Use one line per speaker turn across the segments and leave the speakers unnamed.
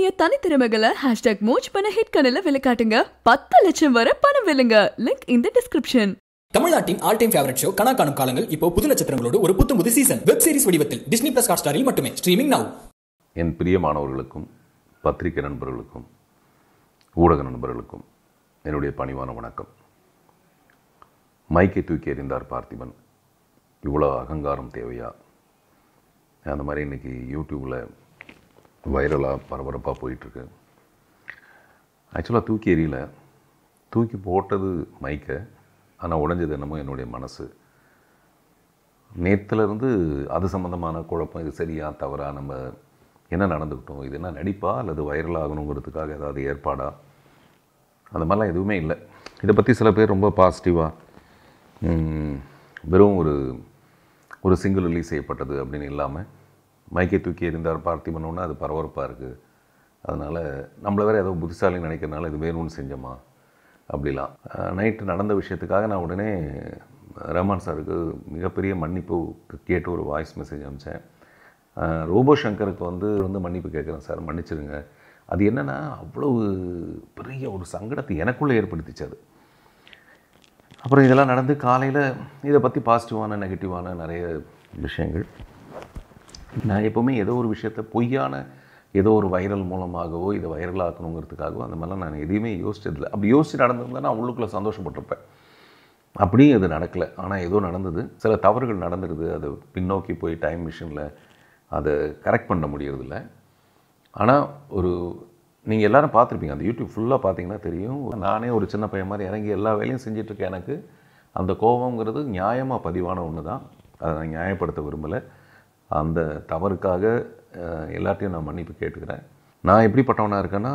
உங்களுடைய தனித்திறமைகளை ஹேஷ்டாக் மோஜ் பண்ண ஹிட் கனல வெளிக்காட்டுங்க பத்து லட்சம் வரை பணம் வெல்லுங்க லிங்க் இந்த டிஸ்கிரிப்ஷன்
தமிழ்நாட்டின் all time favourite show Kana Kaanum Kaalangal இப்போ புது நட்சத்திரங்களோடு ஒரு புத்தம் புது சீசன் வெப் சீரிஸ் வடிவத்தில் டிஸ்னி பிளஸ் ஹாட் ஸ்டாரில் மட்டுமே ஸ்ட்ரீமிங் நவ்
என் பிரியமானவர்களுக்கும் பத்திரிகை நண்பர்களுக்கும் ஊடக நண்பர்களுக்கும் என்னுடைய பணிவான வணக்கம் மைக்கை தூக்கி எறிந்தார் பார்த்திபன் இவ்வளோ அகங்காரம் தேவையா அந்த மாதிரி இன்றைக்கி யூடியூப்பில் வைரலாக பரபரப்பாக போயிட்டுருக்கு ஆக்சுவலாக தூக்கி எறியல தூக்கி போட்டது மைக்கை ஆனால் உடைஞ்சது என்னமோ என்னுடைய மனசு நேற்றுலேருந்து அது சம்மந்தமான குழப்பம் இது சரியா தவறா நம்ம என்ன நடந்துக்கிட்டோம் இது என்ன நடிப்பா அல்லது வைரல் ஆகணுங்கிறதுக்காக ஏதாவது ஏற்பாடா அந்த மாதிரிலாம் எதுவுமே இல்லை இதை பற்றி சில பேர் ரொம்ப பாசிட்டிவாக வெறும் ஒரு ஒரு சிங்கிள் ரிலீஸ் செய்யப்பட்டது அப்படின்னு இல்லாமல் மைக்கை தூக்கி எறிந்தார் பார்த்திபனோன்னா அது பரபரப்பாக இருக்குது அதனால் நம்மளை வேறு ஏதோ புத்திசாலி நினைக்கிறனால இது வேணும்னு செஞ்சோமா அப்படிலாம் நைட்டு நடந்த விஷயத்துக்காக நான் உடனே ரஹ்மான் சாருக்கு மிகப்பெரிய மன்னிப்பு கேட்டு ஒரு வாய்ஸ் மெசேஜ் அனுப்பிச்சேன் ரோபோ சங்கருக்கு வந்து வந்து மன்னிப்பு கேட்குறேன் சார் மன்னிச்சிடுங்க அது என்னென்னா அவ்வளவு பெரிய ஒரு சங்கடத்தை எனக்குள்ளே ஏற்படுத்திச்சு அது அப்புறம் இதெல்லாம் நடந்து காலையில் இதை பற்றி பாசிட்டிவான நெகட்டிவான நிறைய விஷயங்கள் நான் எப்போவுமே ஏதோ ஒரு விஷயத்த பொய்யான ஏதோ ஒரு வைரல் மூலமாகவோ இதை வைரல் ஆக்கணுங்கிறதுக்காகவோ அந்த மாதிரிலாம் நான் எதையுமே யோசிச்சதில்லை அப்படி யோசிச்சு நடந்திருந்தா நான் உள்ளுக்குள்ளே சந்தோஷப்பட்டிருப்பேன் அப்படியும் அது நடக்கலை ஆனால் ஏதோ நடந்தது சில தவறுகள் நடந்துடுது அது பின்னோக்கி போய் டைம் மிஷினில் அதை கரெக்ட் பண்ண முடியறதில்ல ஆனால் ஒரு நீங்கள் எல்லாரும் பார்த்துருப்பீங்க அந்த யூடியூப் ஃபுல்லாக பார்த்தீங்கன்னா தெரியும் நானே ஒரு சின்ன பையன் மாதிரி இறங்கி எல்லா வேலையும் செஞ்சிட்ருக்கேன் எனக்கு அந்த கோபங்கிறது நியாயமாக பதிவான ஒன்று தான் அதை நான் நியாயப்படுத்த விரும்பலை அந்த தவறுக்காக எல்லாத்தையும் நான் மன்னிப்பு கேட்டுக்கிறேன் நான் எப்படிப்பட்டவனாக இருக்கேன்னா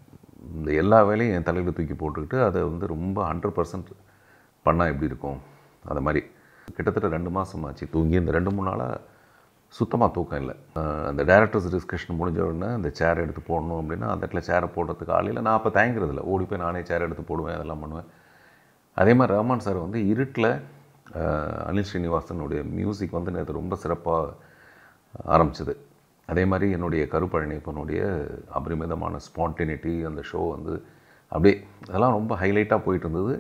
இந்த எல்லா வேலையும் என் தலையில் தூக்கி போட்டுக்கிட்டு அதை வந்து ரொம்ப ஹண்ட்ரட் பர்சன்ட் பண்ணால் எப்படி இருக்கும் அந்த மாதிரி கிட்டத்தட்ட ரெண்டு மாதம் ஆச்சு தூங்கி இந்த ரெண்டு மூணு நாளாக சுத்தமாக தூக்கம் இல்லை அந்த டேரக்டர்ஸ் டிஸ்கஷன் முடிஞ்ச உடனே அந்த சேர் எடுத்து போடணும் அப்படின்னா அந்த இடத்துல சேரை போடுறதுக்கு ஆளையில் நான் அப்போ தயங்குறது இல்லை ஓடி போய் நானே சேர் எடுத்து போடுவேன் அதெல்லாம் பண்ணுவேன் அதே மாதிரி ரஹ்மான் சார் வந்து இருட்டில் அனில் ஸ்ரீனிவாசனுடைய மியூசிக் வந்து நேற்று ரொம்ப சிறப்பாக ஆரம்பிச்சது அதே மாதிரி என்னுடைய கருப்பழனிப்பனுடைய அபரிமிதமான ஸ்பான்டினிட்டி அந்த ஷோ வந்து அப்படியே அதெல்லாம் ரொம்ப ஹைலைட்டாக போயிட்டு இருந்தது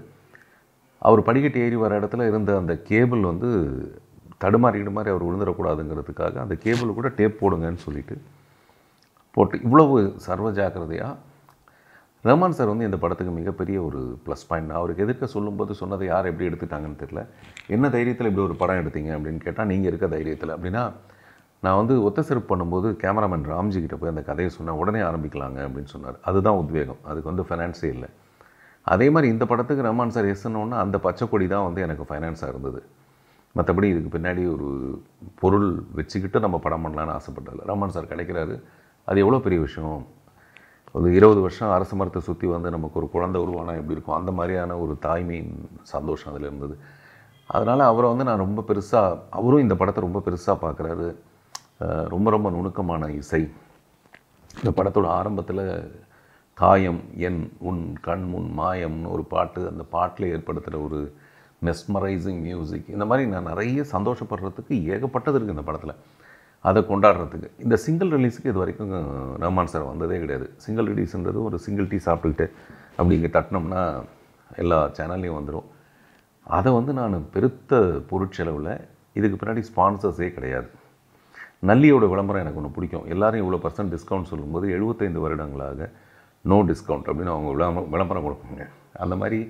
அவர் படிக்கட்டு ஏறி வர இடத்துல இருந்த அந்த கேபிள் வந்து தடுமாறிக்கிட்டு மாதிரி அவர் விழுந்துடக்கூடாதுங்கிறதுக்காக அந்த கேபிள் கூட டேப் போடுங்கன்னு சொல்லிட்டு போட்டு இவ்வளவு சர்வ ஜாக்கிரதையாக ரஹ்மான் சார் வந்து இந்த படத்துக்கு மிகப்பெரிய ஒரு ப்ளஸ் பாயிண்ட் அவருக்கு எதிர்க்க சொல்லும்போது சொன்னதை யார் எப்படி எடுத்துட்டாங்கன்னு தெரியல என்ன தைரியத்தில் இப்படி ஒரு படம் எடுத்தீங்க அப்படின்னு கேட்டால் நீங்கள் இருக்க தைரியத்தில் அப்படின்னா நான் வந்து ஒத்த சிறப்பு பண்ணும்போது கேமராமேன் ராம்ஜி கிட்ட போய் அந்த கதையை சொன்னேன் உடனே ஆரம்பிக்கலாங்க அப்படின்னு சொன்னார் அதுதான் உத்வேகம் அதுக்கு வந்து ஃபைனான்ஸே இல்லை அதே மாதிரி இந்த படத்துக்கு ரஹ்மான் சார் எஸ்ன்னொன்னா அந்த பச்சைக்கொடி தான் வந்து எனக்கு ஃபைனான்ஸாக இருந்தது மற்றபடி இதுக்கு பின்னாடி ஒரு பொருள் வச்சுக்கிட்டு நம்ம படம் பண்ணலான்னு ஆசைப்பட்டதில்ல ரஹ்மான் சார் கிடைக்கிறாரு அது எவ்வளோ பெரிய விஷயம் ஒரு இருபது வருஷம் அரசு மரத்தை சுற்றி வந்து நமக்கு ஒரு குழந்தை உருவானா எப்படி இருக்கும் அந்த மாதிரியான ஒரு தாய்மையின் சந்தோஷம் அதில் இருந்தது அதனால் அவரை வந்து நான் ரொம்ப பெருசாக அவரும் இந்த படத்தை ரொம்ப பெருசாக பார்க்குறாரு ரொம்ப ரொம்ப நுணுக்கமான இசை இந்த படத்தோட ஆரம்பத்தில் காயம் என் உன் கண் முன் மாயம்னு ஒரு பாட்டு அந்த பாட்டில் ஏற்படுத்துகிற ஒரு மெஸ்மரைசிங் மியூசிக் இந்த மாதிரி நான் நிறைய சந்தோஷப்படுறதுக்கு ஏகப்பட்டது இருக்குது இந்த படத்தில் அதை கொண்டாடுறதுக்கு இந்த சிங்கிள் ரிலீஸுக்கு இது வரைக்கும் ரஹ்மான் சார் வந்ததே கிடையாது சிங்கிள் ரிலீஸுன்றது ஒரு சிங்கிள் டீ சாப்பிட்டுக்கிட்டு அப்படி இங்கே தட்டினோம்னா எல்லா சேனல்லையும் வந்துடும் அதை வந்து நான் பெருத்த பொருட்செலவில் இதுக்கு பின்னாடி ஸ்பான்சர்ஸே கிடையாது நல்லியோட விளம்பரம் எனக்கு ஒன்று பிடிக்கும் எல்லோரும் இவ்வளோ பர்சன்ட் டிஸ்கவுண்ட் சொல்லும்போது எழுபத்தைந்து வருடங்களாக நோ டிஸ்கவுண்ட் அப்படின்னு அவங்க விளம்பரம் விளம்பரம் கொடுப்பாங்க அந்த மாதிரி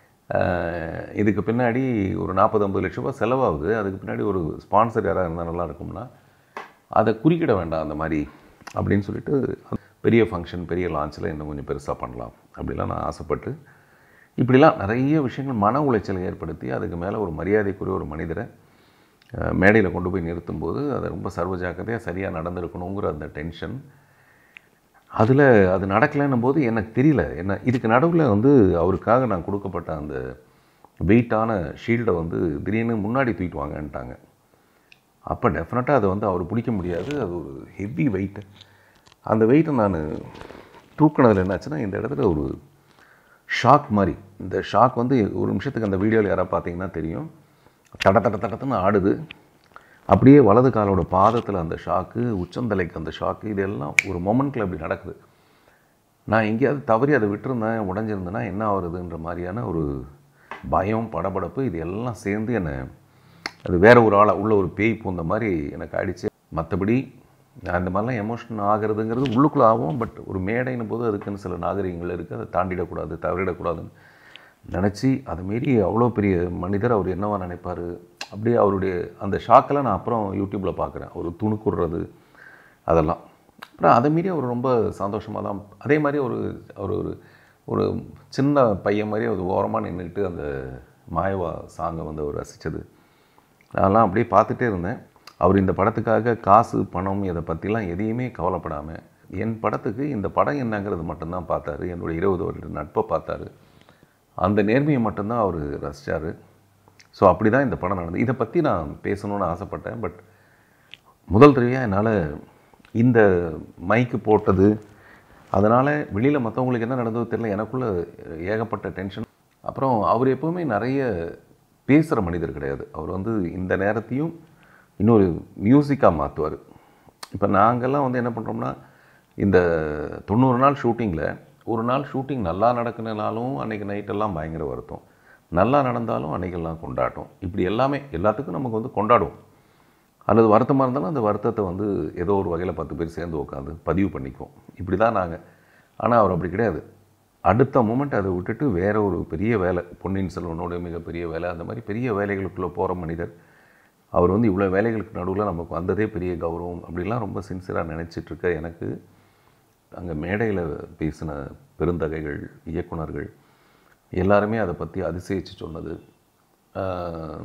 இதுக்கு பின்னாடி ஒரு நாற்பது ஐம்பது லட்ச ரூபா செலவாகுது அதுக்கு பின்னாடி ஒரு ஸ்பான்சர் யாராக இருந்தால் நல்லா இருக்கும்னா அதை குறிக்கிட வேண்டாம் அந்த மாதிரி அப்படின்னு சொல்லிட்டு பெரிய ஃபங்க்ஷன் பெரிய லான்ச்சில் இன்னும் கொஞ்சம் பெருசாக பண்ணலாம் அப்படிலாம் நான் ஆசைப்பட்டு இப்படிலாம் நிறைய விஷயங்கள் மன உளைச்சலை ஏற்படுத்தி அதுக்கு மேலே ஒரு மரியாதைக்குரிய ஒரு மனிதரை மேடையில் கொண்டு போய் நிறுத்தும்போது அதை ரொம்ப சர்வ ஜாக்கிரதையாக சரியாக நடந்திருக்கணுங்கிற அந்த டென்ஷன் அதில் அது நடக்கலைன்னும் போது எனக்கு தெரியல என்ன இதுக்கு நடுவில் வந்து அவருக்காக நான் கொடுக்கப்பட்ட அந்த வெயிட்டான ஷீல்டை வந்து திடீர்னு முன்னாடி தூக்கிட்டு வாங்கன்ட்டாங்க அப்போ டெஃபினட்டாக அதை வந்து அவர் பிடிக்க முடியாது அது ஒரு ஹெவி வெயிட்டு அந்த வெயிட்டை நான் தூக்கினதில் என்னாச்சுன்னா இந்த இடத்துல ஒரு ஷாக் மாதிரி இந்த ஷாக் வந்து ஒரு நிமிஷத்துக்கு அந்த வீடியோவில் யாராவது பார்த்தீங்கன்னா தெரியும் தட தட தடத்துன்னு ஆடுது அப்படியே வலது காலோட பாதத்தில் அந்த ஷாக்கு உச்சந்தலைக்கு அந்த ஷாக்கு இதெல்லாம் ஒரு மொமெண்ட்டில் அப்படி நடக்குது நான் எங்கேயாவது தவறி அதை விட்டுருந்தேன் உடஞ்சிருந்தேன்னா என்ன ஆகுறதுன்ற மாதிரியான ஒரு பயம் படபடப்பு இது எல்லாம் சேர்ந்து என்னை அது வேற ஒரு ஆளை உள்ள ஒரு பேய் பூந்த மாதிரி எனக்கு ஆயிடுச்சு மற்றபடி நான் இந்த மாதிரிலாம் எமோஷன் ஆகிறதுங்கிறது உள்ளுக்குள்ளே ஆகும் பட் ஒரு மேடைன்னு போது அதுக்குன்னு சில நாகரிகங்கள் இருக்குது அதை தாண்டிடக்கூடாது தவறிடக்கூடாதுன்னு நினச்சி அதை மீறி அவ்வளோ பெரிய மனிதர் அவர் என்னவா நினைப்பார் அப்படியே அவருடைய அந்த ஷாக்கெல்லாம் நான் அப்புறம் யூடியூப்பில் பார்க்குறேன் ஒரு துணுக்குடுறது அதெல்லாம் அப்புறம் அதை மீறி அவர் ரொம்ப சந்தோஷமாக தான் அதே மாதிரி ஒரு ஒரு ஒரு ஒரு சின்ன பையன் மாதிரி ஒரு ஓரமாக நின்றுக்கிட்டு அந்த மாயவா சாங்கை வந்து அவர் ரசித்தது அதெல்லாம் அப்படியே பார்த்துட்டே இருந்தேன் அவர் இந்த படத்துக்காக காசு பணம் இதை பற்றிலாம் எதையுமே கவலைப்படாமல் என் படத்துக்கு இந்த படம் என்னங்கிறது மட்டும்தான் பார்த்தாரு என்னுடைய இருபது வருட நட்பை பார்த்தாரு அந்த நேர்மையை மட்டும்தான் அவர் ரசித்தார் ஸோ அப்படி தான் இந்த படம் நடந்தது இதை பற்றி நான் பேசணும்னு ஆசைப்பட்டேன் பட் முதல் தடவையாக என்னால் இந்த மைக்கு போட்டது அதனால் வெளியில் மற்றவங்களுக்கு என்ன நடந்ததோ தெரியல எனக்குள்ளே ஏகப்பட்ட டென்ஷன் அப்புறம் அவர் எப்போவுமே நிறைய பேசுகிற மனிதர் கிடையாது அவர் வந்து இந்த நேரத்தையும் இன்னொரு மியூசிக்காக மாற்றுவார் இப்போ நாங்கள்லாம் வந்து என்ன பண்ணுறோம்னா இந்த தொண்ணூறு நாள் ஷூட்டிங்கில் ஒரு நாள் ஷூட்டிங் நல்லா நடக்குனாலும் அன்றைக்கி நைட்டெல்லாம் பயங்கர வருத்தம் நல்லா நடந்தாலும் அன்றைக்கெல்லாம் கொண்டாட்டம் இப்படி எல்லாமே எல்லாத்துக்கும் நமக்கு வந்து கொண்டாடுவோம் அல்லது வருத்தமாக இருந்தாலும் அந்த வருத்தத்தை வந்து ஏதோ ஒரு வகையில் பத்து பேர் சேர்ந்து உட்காந்து பதிவு பண்ணிக்குவோம் இப்படி தான் நாங்கள் ஆனால் அவர் அப்படி கிடையாது அடுத்த மூமெண்ட் அதை விட்டுட்டு வேற ஒரு பெரிய வேலை பொன்னியின் செல்வனோட மிகப்பெரிய வேலை அந்த மாதிரி பெரிய வேலைகளுக்குள்ளே போகிற மனிதர் அவர் வந்து இவ்வளோ வேலைகளுக்கு நடுவில் நமக்கு வந்ததே பெரிய கௌரவம் அப்படிலாம் ரொம்ப சின்சியராக நினச்சிட்ருக்க எனக்கு அங்கே மேடையில் பேசின பெருந்தகைகள் இயக்குனர்கள் எல்லாருமே அதை பற்றி அதிசயித்து சொன்னது ஆஹ்,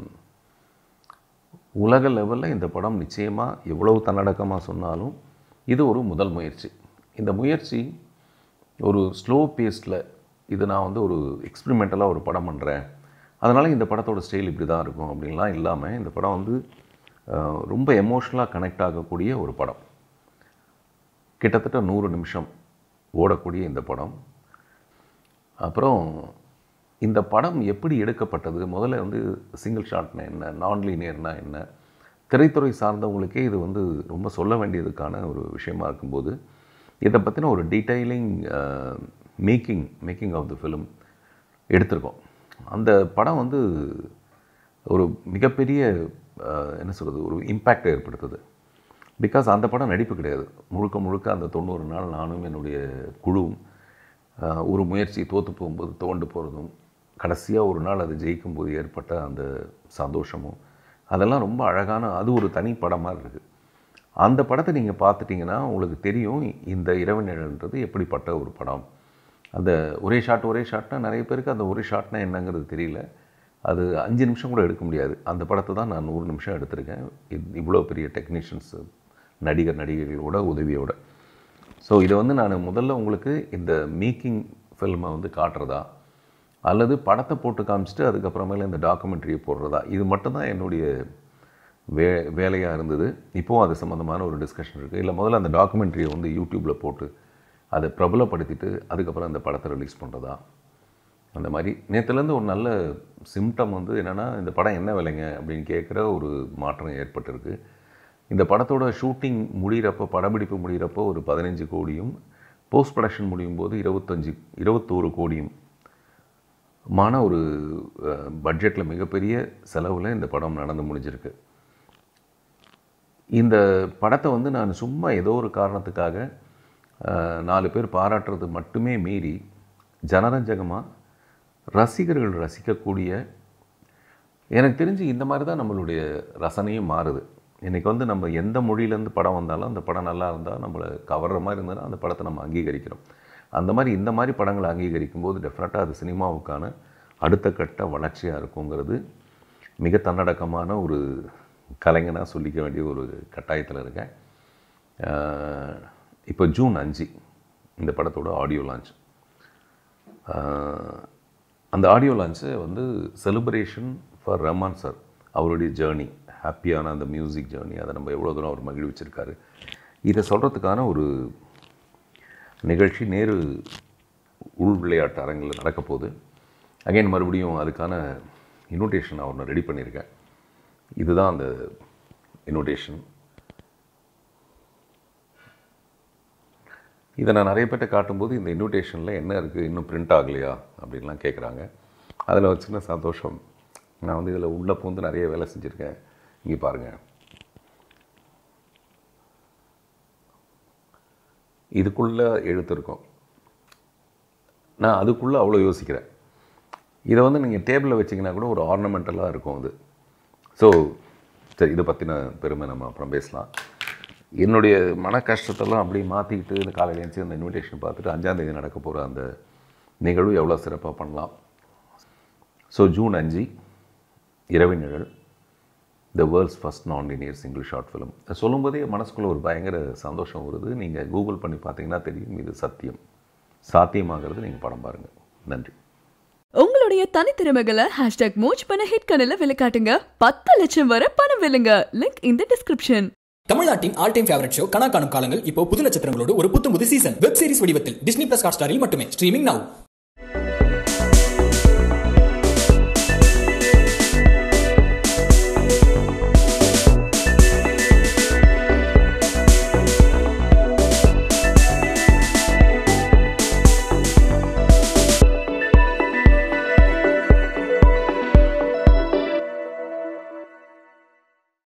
உலக லெவலில் இந்த படம் நிச்சயமாக எவ்வளவு தன்னடக்கமாக சொன்னாலும் இது ஒரு முதல் முயற்சி இந்த முயற்சி ஒரு ஸ்லோ பேஸ்டில் இது நான் வந்து ஒரு எக்ஸ்பிரிமெண்டலாக ஒரு படம் பண்ணுறேன் அதனால் இந்த படத்தோட ஸ்டைல் இப்படி தான் இருக்கும் அப்படின்லாம் இல்லாமல் இந்த படம் வந்து ஆஹ், ரொம்ப எமோஷ்னலாக கனெக்ட் ஆகக்கூடிய ஒரு படம் கிட்டத்தட்ட நூறு நிமிஷம் ஓடக்கூடிய இந்த படம் அப்புறம் இந்த படம் எப்படி எடுக்கப்பட்டது முதல்ல வந்து சிங்கிள் ஷாட்னா என்ன நான் லீனியர்னா என்ன திரைத்துறை சார்ந்தவங்களுக்கே இது வந்து ரொம்ப சொல்ல வேண்டியதுக்கான ஒரு விஷயமா இருக்கும்போது இதை பற்றின ஒரு detailing making making of the film எடுத்திருக்கோம் அந்த படம் வந்து ஒரு மிகப்பெரிய அஹ், என்ன சொல்கிறது ஒரு இம்பேக்டை ஏற்படுத்துது பிகாஸ் அந்த படம் நடிப்பு கிடையாது முழுக்க முழுக்க அந்த தொண்ணூறு நாள் நானும் என்னுடைய குழுவும் ஆஹ், ஒரு முயற்சி தோற்று போகும்போது தோண்டு போகிறதும் கடைசியாக ஒரு நாள் அது ஜெயிக்கும்போது ஏற்பட்ட அந்த சந்தோஷமும் அதெல்லாம் ரொம்ப அழகான அது ஒரு தனி படம் மாதிரி இருக்குது அந்த படத்தை நீங்கள் பார்த்துட்டிங்கன்னா உங்களுக்கு தெரியும் இந்த இரவு நிழல்ன்றது எப்படிப்பட்ட ஒரு படம் அந்த ஒரே ஷாட் ஒரே ஷாட்னா நிறைய பேருக்கு அந்த ஒரு ஷாட்னா என்னங்கிறது தெரியல அது அஞ்சு நிமிஷம் கூட எடுக்க முடியாது அந்த படத்தை தான் நான் நூறு நிமிஷம் எடுத்திருக்கேன் இ- இவ்வளோ பெரிய டெக்னீஷியன்ஸ் நடிகர் நடிகைகளோட உதவியோட ஸோ இதை வந்து நான் முதல்ல உங்களுக்கு இந்த மேக்கிங் ஃபில்மை வந்து காட்டுறதா அல்லது படத்தை போட்டு காமிச்சிட்டு அதுக்கப்புறமேல இந்த டாக்குமெண்ட்ரியை போடுறதா இது மட்டும்தான் என்னுடைய வே வேலையாக இருந்தது இப்போவும் அது சம்மந்தமான ஒரு டிஸ்கஷன் இருக்குது இல்லை முதல்ல அந்த டாக்குமெண்ட்ரியை வந்து யூடியூப்பில் போட்டு அதை பிரபலப்படுத்திட்டு அதுக்கப்புறம் அந்த படத்தை ரிலீஸ் பண்ணுறதா அந்த மாதிரி நேற்றுலேருந்து ஒரு நல்ல சிம்டம் வந்து என்னென்னா இந்த படம் என்ன விலைங்க அப்படின்னு கேட்குற ஒரு மாற்றம் ஏற்பட்டிருக்கு இந்த படத்தோட ஷூட்டிங் முடிகிறப்போ படப்பிடிப்பு முடிகிறப்போ ஒரு பதினஞ்சு கோடியும் போஸ்ட் ப்ரொடக்ஷன் முடியும் போது இருபத்தஞ்சி இருபத்தோரு கோடியும் மான ஒரு பட்ஜெட்டில் மிகப்பெரிய செலவில் இந்த படம் நடந்து முடிஞ்சிருக்கு இந்த படத்தை வந்து நான் சும்மா ஏதோ ஒரு காரணத்துக்காக அஹ், நாலு பேர் பாராட்டுறது மட்டுமே மீறி ஜனரஞ்சகமாக ரசிகர்கள் ரசிக்கக்கூடிய எனக்கு தெரிஞ்சு இந்த மாதிரி தான் நம்மளுடைய ரசனையும் மாறுது இன்றைக்கி வந்து நம்ம எந்த மொழியிலேருந்து படம் வந்தாலும் அந்த படம் நல்லா இருந்தால் நம்மளை கவர்ற மாதிரி இருந்ததுன்னா அந்த படத்தை நம்ம அங்கீகரிக்கிறோம் அந்த மாதிரி இந்த மாதிரி படங்களை அங்கீகரிக்கும் போது டெஃபினட்டாக அது சினிமாவுக்கான அடுத்த கட்ட வளர்ச்சியாக இருக்குங்கிறது மிக தன்னடக்கமான ஒரு கலைஞனாக சொல்லிக்க வேண்டிய ஒரு கட்டாயத்தில் இருக்கேன் ஆஹ் இப்போ ஜூன் அஞ்சு இந்த படத்தோட ஆடியோ லான்ச் ஆஹ் அந்த ஆடியோ லான்ச்சு வந்து செலிப்ரேஷன் ஃபார் ரஹ்மான் சார் அவருடைய ஜேர்னி ஹாப்பியான அந்த மியூசிக் ஜேர்னி அதை நம்ம எவ்வளோ தூரம் அவர் மகிழ்விச்சிருக்காரு இதை சொல்கிறதுக்கான ஒரு நிகழ்ச்சி நேரு உள் விளையாட்டு அரங்கில் நடக்க போகுது அகைன் மறுபடியும் அதுக்கான இன்விடேஷன் அவர் நான் ரெடி பண்ணியிருக்கேன் இதுதான் அந்த இன்விடேஷன் இதை நான் நிறைய பேர்ட்ட காட்டும்போது இந்த இன்விடேஷனில் என்ன இருக்குது இன்னும் பிரிண்ட் ஆகலையா அப்படின்லாம் கேட்குறாங்க அதில் ஒரு சின்ன சந்தோஷம் நான் வந்து இதில் உள்ளே பூந்து நிறைய வேலை செஞ்சுருக்கேன் இங்கே பாருங்கள் இதுக்குள்ளே எழுத்து இருக்கும் நான் அதுக்குள்ளே அவ்வளோ யோசிக்கிறேன் இதை வந்து நீங்கள் டேபிளில் வச்சிங்கன்னா கூட ஒரு ஆர்னமெண்டலாக இருக்கும் அது ஸோ சரி இதை பற்றின பெருமை நம்ம அப்புறம் பேசலாம் என்னுடைய மன கஷ்டத்தெல்லாம் அப்படியே மாற்றிக்கிட்டு இந்த காலையில் எழுந்துச்சு அந்த இன்விடேஷன் பார்த்துட்டு அஞ்சாந்தேதி நடக்க போகிற அந்த நிகழ்வு எவ்வளோ சிறப்பாக பண்ணலாம் ஸோ ஜூன் அஞ்சு Iravu Nizhal the world's first non linear single shot film சொல்லும்போதே மனசுக்குள்ளே ஒரு பயங்கர சந்தோஷம் வருது நீங்கள் கூகுள் பண்ணி பார்த்தீங்கன்னா தெரியும் இது சத்தியம் சாத்தியமாகிறது நீங்கள் படம் பாருங்கள் நன்றி
உங்களுடைய தனித்திறமைகளை ஹேஷ்டாக் மூச் பண்ண ஹிட் கனல வெளிக்காட்டுங்க பத்து லட்சம் வரை பணம் வெல்லுங்க லிங்க் இந்த டிஸ்கிரிப்ஷன்
தமிழ்நாட்டின் all time favourite show Kana Kaanum Kaalangal இப்போ புது நட்சத்திரங்களோடு ஒரு புத்தம் புது சீசன் வெப் சீரிஸ் வடிவத்தில் டிஸ்னி பிளஸ் ஹாட் ஸ்டாரில் மட்டுமே ஸ்ட்ரீமிங் நவ்